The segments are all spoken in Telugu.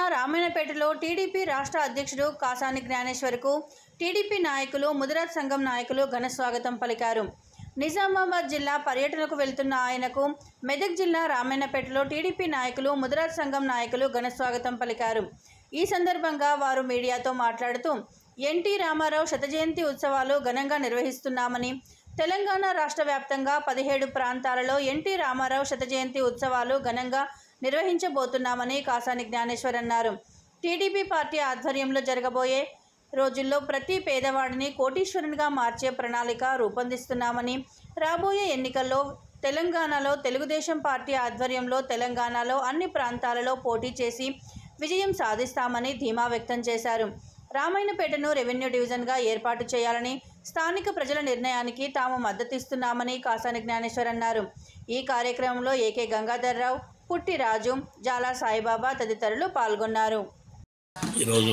రామాయణపేటలో టీడీపీ రాష్ట్ర అధ్యక్షుడు కాసాని జ్ఞానేశ్వర్కు టీడీపీ నాయకులు ముదిరాజ్ సంఘం నాయకులు ఘన స్వాగతం పలికారు నిజామాబాద్ జిల్లా పర్యటనకు వెళ్తున్న ఆయనకు మెదక్ జిల్లా రామాయణపేటలో టీడీపీ నాయకులు ముదిరాజ్ సంఘం నాయకులు ఘన స్వాగతం పలికారు ఈ సందర్భంగా వారు మీడియాతో మాట్లాడుతూ ఎన్టీ రామారావు శత జయంతి ఉత్సవాలు ఘనంగా నిర్వహిస్తున్నామని తెలంగాణ రాష్ట్ర వ్యాప్తంగా పదిహేడు ప్రాంతాలలో ఎన్టీ రామారావు శత జయంతి ఉత్సవాలు ఘనంగా నిర్వహించబోతున్నామని కాసాని జ్ఞానేశ్వర్ అన్నారు టీడీపీ పార్టీ ఆధ్వర్యంలో జరగబోయే రోజుల్లో ప్రతి పేదవాడిని కోటీశ్వరునిగా మార్చే ప్రణాళిక రూపొందిస్తున్నామని రాబోయే ఎన్నికల్లో తెలంగాణలో తెలుగుదేశం పార్టీ ఆధ్వర్యంలో తెలంగాణలో అన్ని ప్రాంతాలలో పోటీ చేసి విజయం సాధిస్తామని ధీమా వ్యక్తం చేశారు రామాయణపేటను రెవెన్యూ డివిజన్గా ఏర్పాటు చేయాలని స్థానిక ప్రజల నిర్ణయానికి తాము మద్దతిస్తున్నామని కాసాని జ్ఞానేశ్వర్ అన్నారు ఈ కార్యక్రమంలో ఏకే గంగాధర్రావు పుట్టి రాజు జాలా సాయిబాబా తదితరులు పాల్గొన్నారు ఈరోజు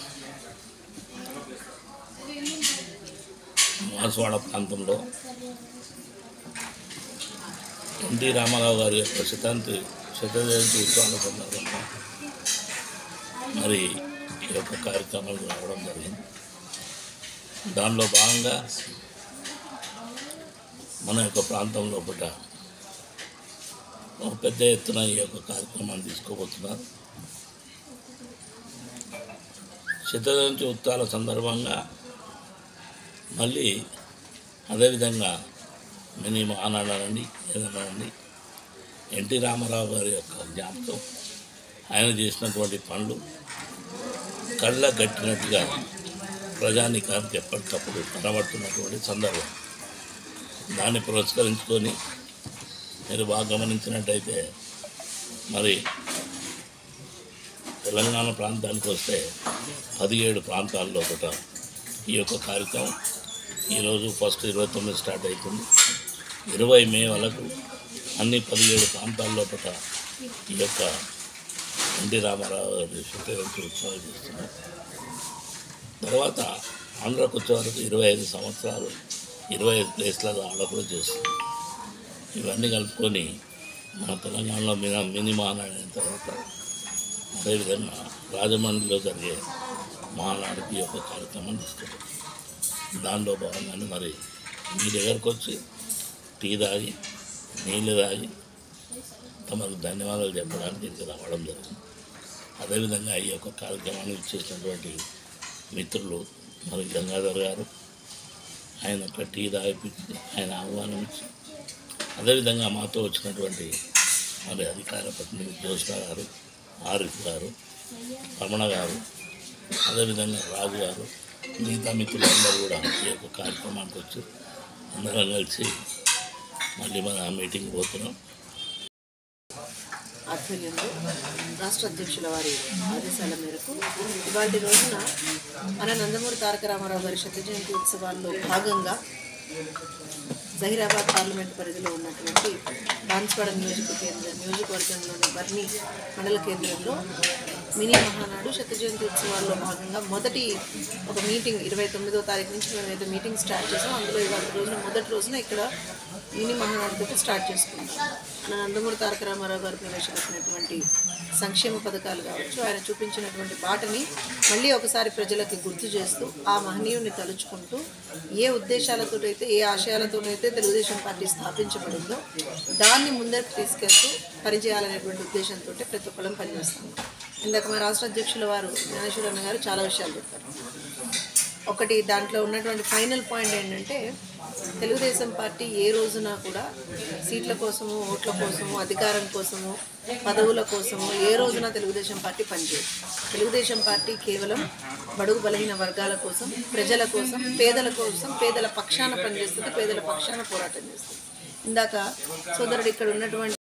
మాసవాడ ప్రాంతంలో ఎన్టీ రామారావు గారి యొక్క శతాంతి శత జయంతి ఉత్సవాల సందర్భంగా మరి ఈ యొక్క కార్యక్రమాలు రావడం జరిగింది దానిలో భాగంగా మన యొక్క ప్రాంతం లోపల ఒక పెద్ద ఎత్తున ఈ యొక్క కార్యక్రమాన్ని తీసుకోబోతున్నారు శతజయంతి ఉత్సవాల సందర్భంగా మళ్ళీ అదేవిధంగా మినీ మానాడాలండి ఏదైనా అండి ఎన్టీ రామారావు గారి యొక్క జ్ఞాపకం ఆయన చేసినటువంటి పనులు కళ్ళ కట్టినట్టుగా ప్రజానికానికి ఎప్పటికప్పుడు కనబడుతున్నటువంటి సందర్భం దాన్ని పురస్కరించుకొని మీరు బాగా గమనించినట్టయితే మరి తెలంగాణ ప్రాంతానికి వస్తే పదిహేడు ప్రాంతాల్లో ఒకట ఈ యొక్క కార్యక్రమం ఈరోజు ఫస్ట్ ఇరవై తొమ్మిది స్టార్ట్ అవుతుంది ఇరవై మే వరకు అన్ని పదిహేడు ప్రాంతాల్లో ఒకట ఈ యొక్క ఎన్టీ రామారావు గారి శుద్ధి ఉత్సవాలు చేస్తున్నారు తర్వాత ఆంధ్రాకు వచ్చే వరకు ఇరవై ఐదు సంవత్సరాలు ఇరవై ఐదు ప్లేస్లలో ఆడ కూడా చేస్తుంది ఇవన్నీ కలుపుకొని మన తెలంగాణలో మిన మినీ మహానాడు అయిన తర్వాత అదేవిధంగా రాజమండ్రిలో జరిగే మహానాడుకి యొక్క కార్యక్రమం తీసుకుంటాం దానిలో భాగంగానే మరి మీ దగ్గరకు వచ్చి టీ తాగి నీళ్ళు తాగి తమకు ధన్యవాదాలు చెప్పడానికి ఇక్కడ రావడం జరిగింది అదేవిధంగా ఈ యొక్క కార్యక్రమాన్ని ఇచ్చేసినటువంటి మిత్రులు మరి గంగాధర్ గారు ఆయన ఒక టీ తాగిపించి ఆయన ఆహ్వానం ఇచ్చి అదేవిధంగా మాతో వచ్చినటువంటి మరి అధికార ప్రతినిధి జోష్ణ గారు ఆరిఫ్ గారు రమణ గారు అదేవిధంగా రాజు గారు మిగతా మిత్రులందరూ కూడా ఈ యొక్క కార్యక్రమానికి వచ్చి అందరం కలిసి మళ్ళీ మన మీటింగ్ పోతున్నాం ఆధ్వర్యంలో రాష్ట్ర అధ్యక్షుల వారి ఆదేశాల మేరకు ఇవాటి రోజున మన నందమూరి తారక రామారావు గారి శత జయంతి ఉత్సవాల్లో భాగంగా జహీరాబాద్ పార్లమెంట్ పరిధిలో ఉన్నటువంటి బాన్స్వాడ నియోజక కేంద్ర నియోజకవర్గంలోని బర్ని మండల కేంద్రంలో మినీ మహానాడు శత జయంతి ఉత్సవాల్లో భాగంగా మొదటి ఒక మీటింగ్ ఇరవై తొమ్మిదో తారీఖు నుంచి మేమైతే మీటింగ్ స్టార్ట్ చేసాం అందులో ఇవాళ రోజున మొదటి రోజున ఇక్కడ మినీ మహానాడుతో స్టార్ట్ చేసుకున్నాం మన నందమూరి తారక రామారావు గారు ప్రవేశపెట్టినటువంటి సంక్షేమ పథకాలు కావచ్చు ఆయన చూపించినటువంటి బాటని మళ్ళీ ఒకసారి ప్రజలకి గుర్తు చేస్తూ ఆ మహనీయుని తలుచుకుంటూ ఏ ఉద్దేశాలతోటైతే ఏ ఆశయాలతోనైతే తెలుగుదేశం పార్టీ స్థాపించబడిందో దాన్ని ముందరికి తీసుకెళ్తూ పనిచేయాలనేటువంటి ఉద్దేశంతో ప్రతి ఒక్కళ్ళం పనిచేస్తాము ఇందాక మా రాష్ట్ర అధ్యక్షుల వారు జ్ఞానేశ్వర అన్న గారు చాలా విషయాలు చెప్పారు ఒకటి దాంట్లో ఉన్నటువంటి ఫైనల్ పాయింట్ ఏంటంటే తెలుగుదేశం పార్టీ ఏ రోజున కూడా సీట్ల కోసము ఓట్ల కోసము అధికారం కోసము పదవుల కోసము ఏ రోజున తెలుగుదేశం పార్టీ పనిచేయదు తెలుగుదేశం పార్టీ కేవలం బడుగు బలహీన వర్గాల కోసం ప్రజల కోసం పేదల కోసం పేదల పక్షాన పనిచేస్తుంది పేదల పక్షాన పోరాటం చేస్తుంది ఇందాక సోదరుడు ఇక్కడ ఉన్నటువంటి